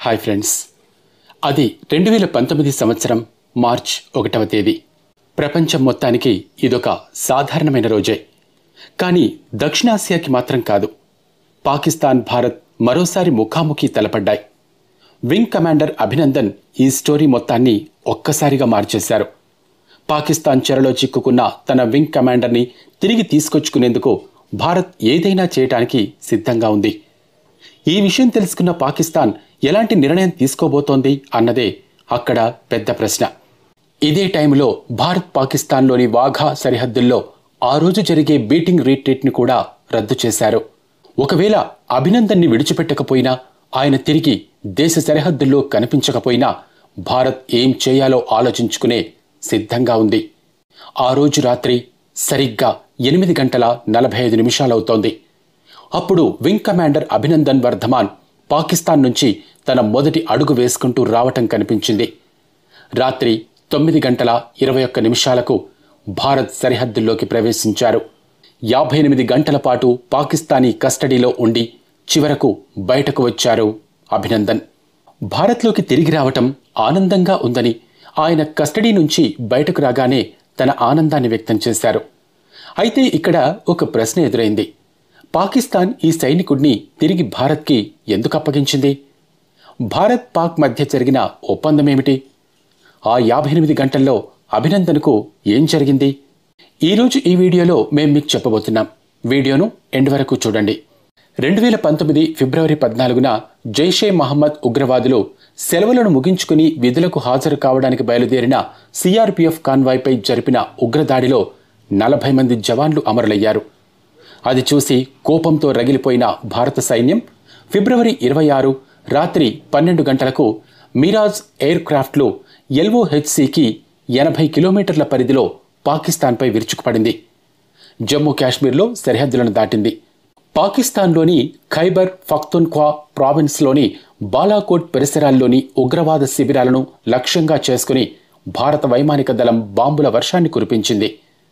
hi friends అది రెండు వేల పంతొమ్మిది సంవత్సరం మార్చ్ ఒకటవ తేదీ ప్రపంచం మొత్తానికి ఇదొక సాధారణమైన రోజే కానీ దక్షిణాసియాకి మాత్రం కాదు పాకిస్తాన్ భారత్ మరోసారి ముఖాముఖి తలపడ్డాయి వింగ్ కమాండర్ అభినందన్ ఈ స్టోరీ మొత్తాన్ని ఒక్కసారిగా మార్చేశారు పాకిస్తాన్ చెరలో చిక్కుకున్న తన వింగ్ కమాండర్ని తిరిగి తీసుకొచ్చుకునేందుకు భారత్ ఏదైనా చేయటానికి సిద్ధంగా ఉంది ఈ విషయం తెలుసుకున్న పాకిస్తాన్ ఎలాంటి నిర్ణయం తీసుకోబోతోంది అన్నదే అక్కడ పెద్ద ప్రశ్న ఇదే టైంలో భారత్ పాకిస్తాన్లోని వాఘా సరిహద్దుల్లో ఆ రోజు జరిగే బీటింగ్ రీట్రీట్ని కూడా రద్దు చేశారు ఒకవేళ అభినందన్ని విడిచిపెట్టకపోయినా ఆయన తిరిగి దేశ సరిహద్దుల్లో కనిపించకపోయినా భారత్ ఏం చేయాలో ఆలోచించుకునే సిద్ధంగా ఉంది ఆ రోజు రాత్రి సరిగ్గా ఎనిమిది గంటల నలభై ఐదు నిమిషాలవుతోంది అప్పుడు వింగ్ కమాండర్ అభినందన్ వర్ధమాన్ పాకిస్తాన్ నుంచి తన మొదటి అడుగు వేసుకుంటూ రావటం కనిపించింది రాత్రి తొమ్మిది గంటల ఇరవై ఒక్క నిమిషాలకు భారత్ సరిహద్దుల్లోకి ప్రవేశించారు యాభై ఎనిమిది గంటల పాటు పాకిస్తానీ కస్టడీలో ఉండి చివరకు బయటకు వచ్చారు అభినందన్ భారత్లోకి తిరిగి రావటం ఆనందంగా ఉందని ఆయన కస్టడీ నుంచి బయటకు రాగానే తన ఆనందాన్ని వ్యక్తం చేశారు అయితే ఇక్కడ ఒక ప్రశ్న ఎదురైంది పాకిస్తాన్ ఈ సైనికుడిని తిరిగి భారత్కి ఎందుకు అప్పగించింది భారత్ పాక్ మధ్య జరిగిన ఒప్పందమేమిటి ఆ యాభై ఎనిమిది గంటల్లో అభినందన్కు ఏం జరిగింది ఈరోజు ఈ వీడియోలో మేం మీకు చెప్పబోతున్నాం వీడియోను ఎండ్ వరకు చూడండి రెండు వేల పంతొమ్మిది ఫిబ్రవరి పద్నాలుగున జైషే మహమ్మద్ ఉగ్రవాదులు సెలవులను ముగించుకుని విధులకు హాజరు కావడానికి బయలుదేరిన సిఆర్పిఎఫ్ కాన్వాయ్పై జరిపిన ఉగ్రదాడిలో నలభై మంది జవాన్లు అమరులయ్యారు అది చూసి కోపంతో రగిలిపోయిన భారత సైన్యం ఫిబ్రవరి ఇరవై ఆరు రాత్రి పన్నెండు గంటలకు మిరాజ్ ఎయిర్ క్రాఫ్ట్లు ఎల్ఓహెచ్సికి ఎనభై కిలోమీటర్ల పరిధిలో పాకిస్తాన్పై విరుచుకుపడింది జమ్మూ కాశ్మీర్లో సరిహద్దులను దాటింది పాకిస్తాన్లోని ఖైబర్ ఫక్తున్ఖ్వా ప్రావిన్స్లోని బాలాకోట్ పరిసరాల్లోని ఉగ్రవాద శిబిరాలను లక్ష్యంగా చేసుకుని భారత వైమానిక దళం బాంబుల వర్షాన్ని కురిపించింది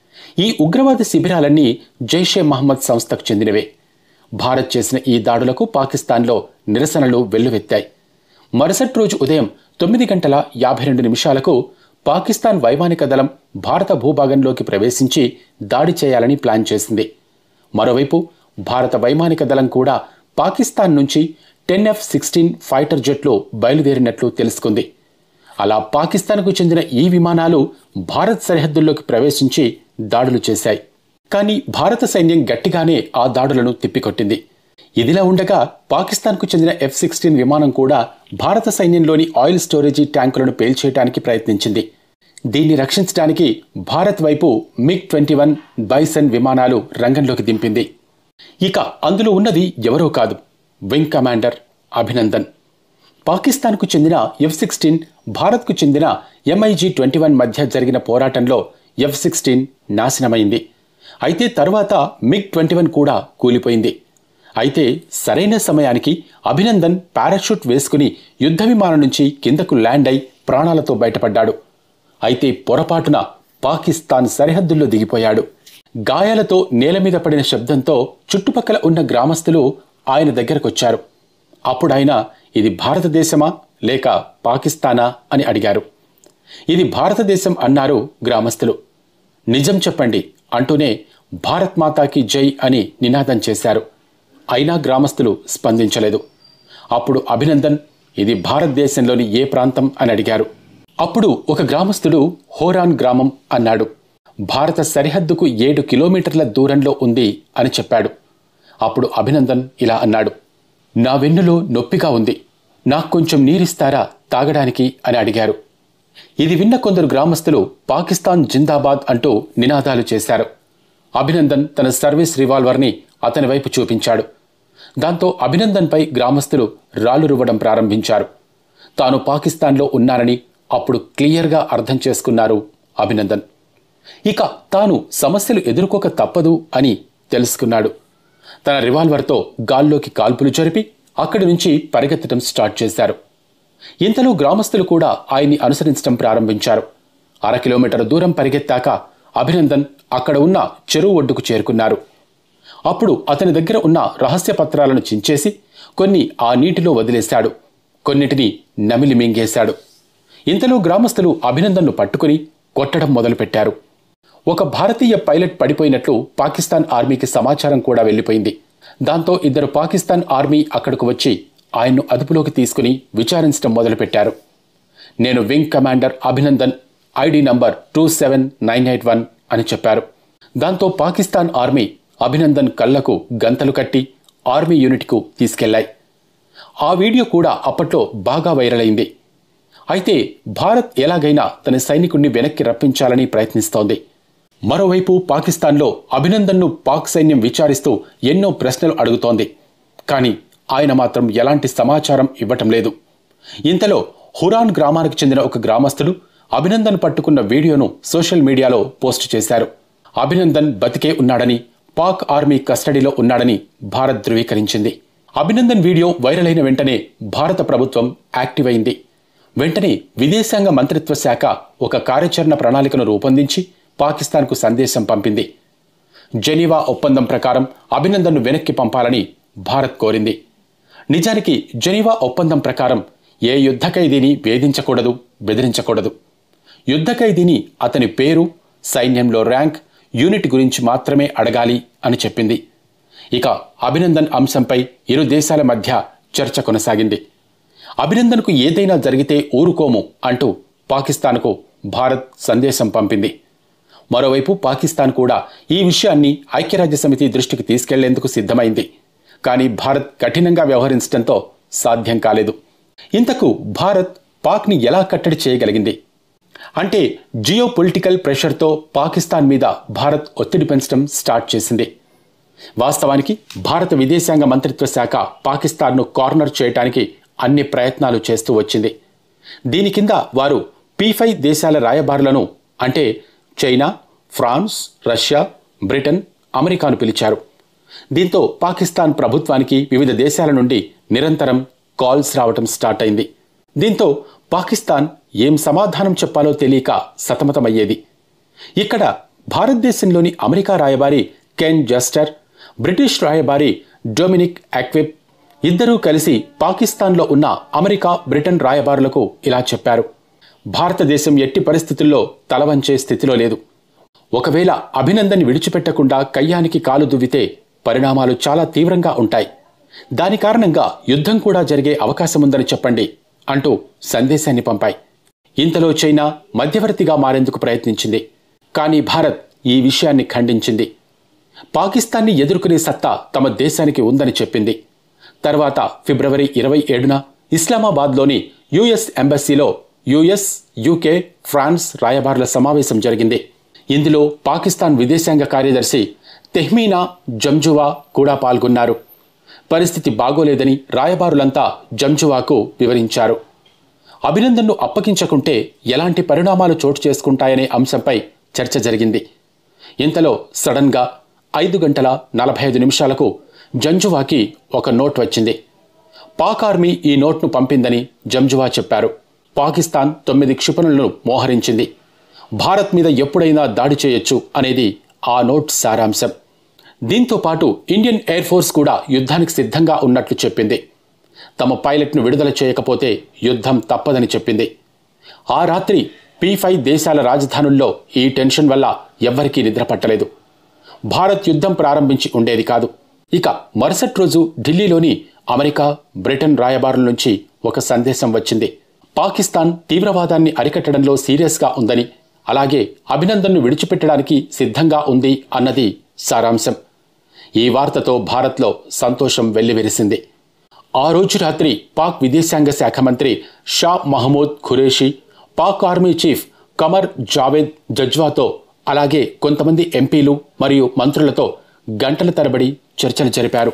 ఈ ఉగ్రవాద శిబిరాలన్నీ జైషే మహమ్మద్ సంస్థకు చెందినవే భారత్ చేసిన ఈ దాడులకు పాకిస్తాన్లో నిరసనలు వెల్లువెత్తాయి మరుసటి రోజు ఉదయం తొమ్మిది గంటల యాభై రెండు నిమిషాలకు పాకిస్తాన్ వైమానిక దళం భారత భూభాగంలోకి ప్రవేశించి దాడి చేయాలని ప్లాన్ చేసింది మరోవైపు భారత వైమానిక దళం కూడా పాకిస్తాన్ నుంచి టెన్ ఎఫ్ సిక్స్టీన్ ఫైటర్ జెట్లు బయలుదేరినట్లు తెలుసుకుంది అలా పాకిస్తాన్కు చెందిన ఈ విమానాలు భారత్ సరిహద్దుల్లోకి ప్రవేశించి దాడులు చేశాయి కానీ భారత సైన్యం గట్టిగానే ఆ దాడులను తిప్పికొట్టింది ఇదిలా ఉండగా పాకిస్తాన్కు చెందిన ఎఫ్ సిక్స్టీన్ విమానం కూడా భారత సైన్యంలోని ఆయిల్ స్టోరేజీ ట్యాంకులను పేల్చేయడానికి ప్రయత్నించింది దీన్ని రక్షించడానికి భారత్ వైపు మిగ్ ట్వంటీ వన్ బైసన్ విమానాలు రంగంలోకి దింపింది ఇక అందులో ఉన్నది ఎవరో కాదు వింగ్ కమాండర్ అభినందన్ పాకిస్తాన్కు చెందిన ఎఫ్ సిక్స్టీన్ భారత్కు చెందిన ఎంఐజీ ట్వంటీ వన్ మధ్య జరిగిన పోరాటంలో ఎఫ్ సిక్స్టీన్ నాశనమైంది అయితే తర్వాత మిగ్ ట్వంటీ వన్ కూడా కూలిపోయింది అయితే సరైన సమయానికి అభినందన్ పారాషూట్ వేసుకుని యుద్ధ విమానం నుంచి కిందకు ల్యాండ్ అయి ప్రాణాలతో బయటపడ్డాడు అయితే పొరపాటున పాకిస్తాన్ సరిహద్దుల్లో దిగిపోయాడు గాయాలతో నేల మీద పడిన శబ్దంతో చుట్టుపక్కల ఉన్న గ్రామస్తులు ఆయన దగ్గరకొచ్చారు అప్పుడు ఆయన ఇది భారతదేశమా లేక పాకిస్తానా అని అడిగారు ఇది భారతదేశం అన్నారు గ్రామస్తులు నిజం చెప్పండి అంటూనే భారత్ మాతాకి జై అని నినాదం చేశారు అయినా గ్రామస్తులు స్పందించలేదు అప్పుడు అభినందన్ ఇది భారతదేశంలోని ఏ ప్రాంతం అని అడిగారు అప్పుడు ఒక గ్రామస్తుడు హోరాన్ గ్రామం అన్నాడు భారత సరిహద్దుకు ఏడు కిలోమీటర్ల దూరంలో ఉంది అని చెప్పాడు అప్పుడు అభినందన్ ఇలా అన్నాడు నా వెన్నులో నొప్పిగా ఉంది నాకు కొంచెం నీరిస్తారా తాగడానికి అని అడిగారు ఇది విన్న కొందరు గ్రామస్తులు పాకిస్తాన్ జిందాబాద్ అంటూ నినాదాలు చేశారు అభినందన్ తన సర్వీస్ రివాల్వర్ని అతని వైపు చూపించాడు దాంతో అభినందన్పై గ్రామస్తులు రాళ్లు రువ్వడం ప్రారంభించారు తాను పాకిస్తాన్లో ఉన్నానని అప్పుడు క్లియర్గా అర్థం చేసుకున్నారు అభినందన్ ఇక తాను సమస్యలు ఎదుర్కోక తప్పదు అని తెలుసుకున్నాడు తన రివాల్వర్తో గాల్లోకి కాల్పులు జరిపి అక్కడి నుంచి పరిగెత్తడం స్టార్ట్ చేశారు ఇంతలో గ్రామస్తులు కూడా ఆయన్ని అనుసరించడం ప్రారంభించారు అర కిలోమీటర్ దూరం పరిగెత్తాక అభినందన్ అక్కడ ఉన్న చెరువు ఒడ్డుకు చేరుకున్నారు అప్పుడు అతని దగ్గర ఉన్న రహస్య పత్రాలను చించేసి కొన్ని ఆ నీటిలో వదిలేశాడు కొన్నిటిని నమిలి మింగేశాడు ఇంతలో గ్రామస్తులు అభినందన్ను పట్టుకుని కొట్టడం మొదలుపెట్టారు ఒక భారతీయ పైలట్ పడిపోయినట్లు పాకిస్తాన్ ఆర్మీకి సమాచారం కూడా వెళ్లిపోయింది దాంతో ఇద్దరు పాకిస్తాన్ ఆర్మీ అక్కడకు వచ్చి ఆయన్ను అదుపులోకి తీసుకుని విచారించడం మొదలుపెట్టారు నేను wing commander Abhinandan ID number two seven nine eight one అని చెప్పారు దాంతో పాకిస్తాన్ ఆర్మీ అభినందన్ కళ్లకు గంతలు కట్టి ఆర్మీ యూనిట్కు తీసుకెళ్లాయి ఆ వీడియో కూడా అప్పట్లో బాగా వైరల్ అయింది అయితే భారత్ ఎలాగైనా తన సైనికుణ్ణి వెనక్కి రప్పించాలని ప్రయత్నిస్తోంది మరోవైపు పాకిస్తాన్లో అభినందన్ను పాక్ సైన్యం విచారిస్తూ ఎన్నో ప్రశ్నలు అడుగుతోంది కానీ ఆయన మాత్రం ఎలాంటి సమాచారం ఇవ్వటం లేదు ఇంతలో హురాన్ గ్రామానికి చెందిన ఒక గ్రామస్తుడు అభినందన్ పట్టుకున్న వీడియోను సోషల్ మీడియాలో పోస్ట్ చేశారు అభినందన్ బతికే ఉన్నాడని పాక్ ఆర్మీ కస్టడీలో ఉన్నాడని భారత్ ధృవీకరించింది అభినందన్ వీడియో వైరల్ అయిన వెంటనే భారత ప్రభుత్వం యాక్టివ్ అయింది వెంటనే విదేశాంగ మంత్రిత్వ శాఖ ఒక కార్యాచరణ ప్రణాళికను రూపొందించి పాకిస్తాన్కు సందేశం పంపింది జెనీవా ఒప్పందం ప్రకారం అభినందన్ను వెనక్కి పంపాలని భారత్ కోరింది నిజానికి జెనీవా ఒప్పందం ప్రకారం ఏ యుద్ధ ఖైదీని వేధించకూడదు బెదిరించకూడదు యుద్ధ ఖైదీని అతని పేరు సైన్యంలో ర్యాంక్ యూనిట్ గురించి మాత్రమే అడగాలి అని చెప్పింది ఇక అభినందన్ అంశంపై ఇరు దేశాల మధ్య చర్చ కొనసాగింది అభినందన్కు ఏదైనా జరిగితే ఊరుకోము అంటూ పాకిస్తాన్కు భారత్ సందేశం పంపింది మరోవైపు పాకిస్తాన్ కూడా ఈ విషయాన్ని ఐక్యరాజ్య సమితి దృష్టికి తీసుకెళ్లేందుకు సిద్ధమైంది కానీ భారత్ కఠినంగా వ్యవహరించడంతో సాధ్యం కాలేదు ఇంతకు భారత్ పాక్ని ఎలా కట్టడి చేయగలిగింది అంటే జియో పొలిటికల్ ప్రెషర్తో పాకిస్తాన్ మీద భారత్ ఒత్తిడి పెంచడం స్టార్ట్ చేసింది వాస్తవానికి భారత విదేశాంగ మంత్రిత్వ శాఖ పాకిస్తాన్ను కార్నర్ చేయడానికి అన్ని ప్రయత్నాలు చేస్తూ వచ్చింది దీని కింద వారు పీ ఫైవ్ దేశాల రాయబారులను అంటే చైనా ఫ్రాన్స్ రష్యా బ్రిటన్ అమెరికాను పిలిచారు దీంతో పాకిస్తాన్ ప్రభుత్వానికి వివిధ దేశాల నుండి నిరంతరం కాల్స్ రావటం స్టార్ట్ అయింది దీంతో పాకిస్తాన్ ఏం సమాధానం చెప్పాలో తెలియక సతమతమయ్యేది ఇక్కడ భారతదేశంలోని అమెరికా రాయబారి కెన్ జస్టర్ బ్రిటిష్ రాయబారి డొమినిక్ అక్విప్ ఇద్దరూ కలిసి పాకిస్తాన్లో ఉన్న అమెరికా బ్రిటన్ రాయబారులకు ఇలా చెప్పారు భారతదేశం ఎట్టి పరిస్థితుల్లో తలవంచే స్థితిలో లేదు ఒకవేళ అభినందన్ విడిచిపెట్టకుండా కయ్యానికి కాలు దువ్వితే పరిణామాలు చాలా తీవ్రంగా ఉంటాయి దాని కారణంగా యుద్ధం కూడా జరిగే అవకాశముందని చెప్పండి అంటూ సందేశాన్ని పంపాయి ఇంతలో చైనా మధ్యవర్తిగా మారేందుకు ప్రయత్నించింది కానీ భారత్ ఈ విషయాన్ని ఖండించింది పాకిస్తాన్ని ఎదుర్కొనే సత్తా తమ దేశానికి ఉందని చెప్పింది తర్వాత ఫిబ్రవరి ఇరవై ఏడున ఇస్లామాబాద్లోని యుఎస్ ఎంబసీలో యుఎస్ యూకే ఫ్రాన్స్ రాయబారుల సమావేశం జరిగింది ఇందులో పాకిస్తాన్ విదేశాంగ కార్యదర్శి తెహ్మీనా జంజువా కూడా పాల్గొన్నారు పరిస్థితి బాగోలేదని రాయబారులంతా జంజువాకు వివరించారు అభినందన్ను అప్పగించకుంటే ఎలాంటి పరిణామాలు చోటు చేసుకుంటాయనే అంశంపై చర్చ జరిగింది ఇంతలో సడన్గా ఐదు గంటల నలభై ఐదు నిమిషాలకు జంజువాకి ఒక నోట్ వచ్చింది పాక్ ఆర్మీ ఈ నోట్ను పంపిందని జంజువా చెప్పారు పాకిస్తాన్ తొమ్మిది క్షిపణులను మోహరించింది భారత్ మీద ఎప్పుడైనా దాడి చేయొచ్చు అనేది ఆ నోట్ సారాంశం దీంతో పాటు ఇండియన్ ఎయిర్ ఫోర్స్ కూడా యుద్ధానికి సిద్ధంగా ఉన్నట్లు చెప్పింది తమ పైలట్ను విడుదల చేయకపోతే యుద్ధం తప్పదని చెప్పింది ఆ రాత్రి పీ ఫైవ్ దేశాల రాజధానుల్లో ఈ టెన్షన్ వల్ల ఎవ్వరికీ నిద్ర పట్టలేదు భారత్ యుద్ధం ప్రారంభించి ఉండేది కాదు ఇక మరుసటి రోజు ఢిల్లీలోని అమెరికా బ్రిటన్ రాయబారుల నుంచి ఒక సందేశం వచ్చింది పాకిస్తాన్ తీవ్రవాదాన్ని అరికట్టడంలో సీరియస్గా ఉందని అలాగే అభినందన్ను విడిచిపెట్టడానికి సిద్ధంగా ఉంది అన్నది సారాంశం ఈ వార్తతో భారత్లో సంతోషం వెల్లివిరిసింది ఆ రోజు రాత్రి పాక్ విదేశాంగ శాఖ మంత్రి షా మహమూద్ ఖురేషీ పాక్ ఆర్మీ చీఫ్ కమర్ జావేద్ జజ్వాతో అలాగే కొంతమంది ఎంపీలు మరియు మంత్రులతో గంటల తరబడి చర్చలు జరిపారు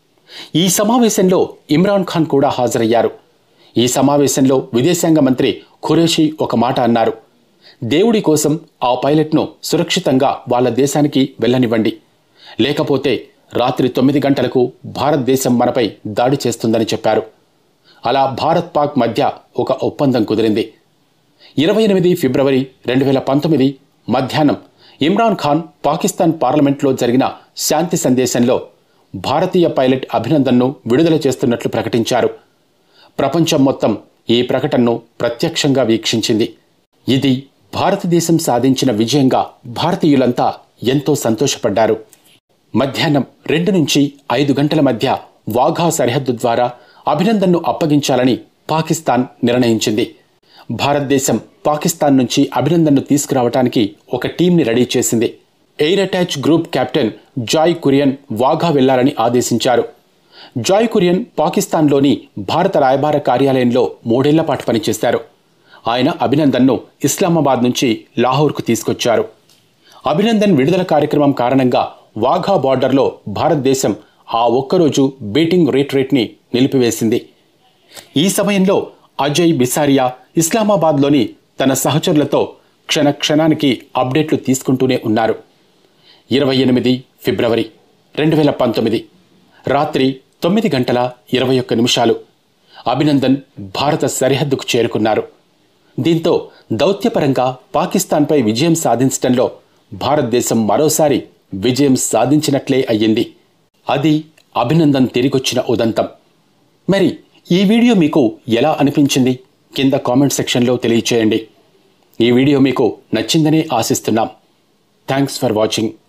ఈ సమావేశంలో ఇమ్రాన్ ఖాన్ కూడా హాజరయ్యారు ఈ సమావేశంలో విదేశాంగ మంత్రి ఖురేషీ ఒక మాట అన్నారు దేవుడి కోసం ఆ పైలట్ను సురక్షితంగా వాళ్ళ దేశానికి వెళ్ళనివ్వండి లేకపోతే రాత్రి తొమ్మిది గంటలకు భారతదేశం మనపై దాడి చేస్తుందని చెప్పారు అలా భారత్ పాక్ మధ్య ఒక ఒప్పందం కుదిరింది ఇరవై ఎనిమిది ఫిబ్రవరి రెండు వేల పంతొమ్మిది మధ్యాహ్నం ఇమ్రాన్ ఖాన్ పాకిస్తాన్ పార్లమెంట్లో జరిగిన శాంతి సందేశంలో భారతీయ పైలట్ అభినందన్ను విడుదల చేస్తున్నట్లు ప్రకటించారు ప్రపంచం మొత్తం ఈ ప్రకటనను ప్రత్యక్షంగా వీక్షించింది ఇది భారతదేశం సాధించిన విజయంగా భారతీయులంతా ఎంతో సంతోషపడ్డారు మధ్యాహ్నం రెండు నుంచి ఐదు గంటల మధ్య వాఘా సరిహద్దు ద్వారా అభినందన్ను అప్పగించాలని పాకిస్తాన్ నిర్ణయించింది భారతదేశం పాకిస్తాన్ నుంచి అభినందన్ను తీసుకురావడానికి ఒక టీంని రెడీ చేసింది air attache group captain Joy Kurian Wagah వెళ్లాలని ఆదేశించారు జాయ్ కురియన్ పాకిస్తాన్లోని భారత రాయబార కార్యాలయంలో మూడేళ్ల పాటు పనిచేశారు ఆయన అభినందన్ను ఇస్లామాబాద్ నుంచి లాహోర్కు తీసుకొచ్చారు అభినందన్ విడుదల కార్యక్రమం కారణంగా వాఘా బార్డర్లో భారతదేశం ఆ ఒక్కరోజు బీటింగ్ రేట్ రేట్ని నిలిపివేసింది ఈ సమయంలో అజయ్ బిసారియా ఇస్లామాబాద్లోని తన సహచరులతో క్షణ క్షణానికి అప్డేట్లు తీసుకుంటూనే ఉన్నారు ఇరవై ఎనిమిది ఫిబ్రవరి రెండు వేల పంతొమ్మిది రాత్రి తొమ్మిది గంటల ఇరవై ఒక్క నిమిషాలు అభినందన్ భారత సరిహద్దుకు చేరుకున్నారు దీంతో దౌత్యపరంగా పాకిస్తాన్పై విజయం సాధించడంలో భారతదేశం మరోసారి విజయం సాధించినట్లే అయ్యింది అది అభినందన్ తిరిగొచ్చిన ఉదంతం మరి ఈ వీడియో మీకు ఎలా అనిపించింది కింద కామెంట్ సెక్షన్లో తెలియచేయండి ఈ వీడియో మీకు నచ్చిందనే ఆశిస్తున్నాం థ్యాంక్స్ ఫర్ వాచింగ్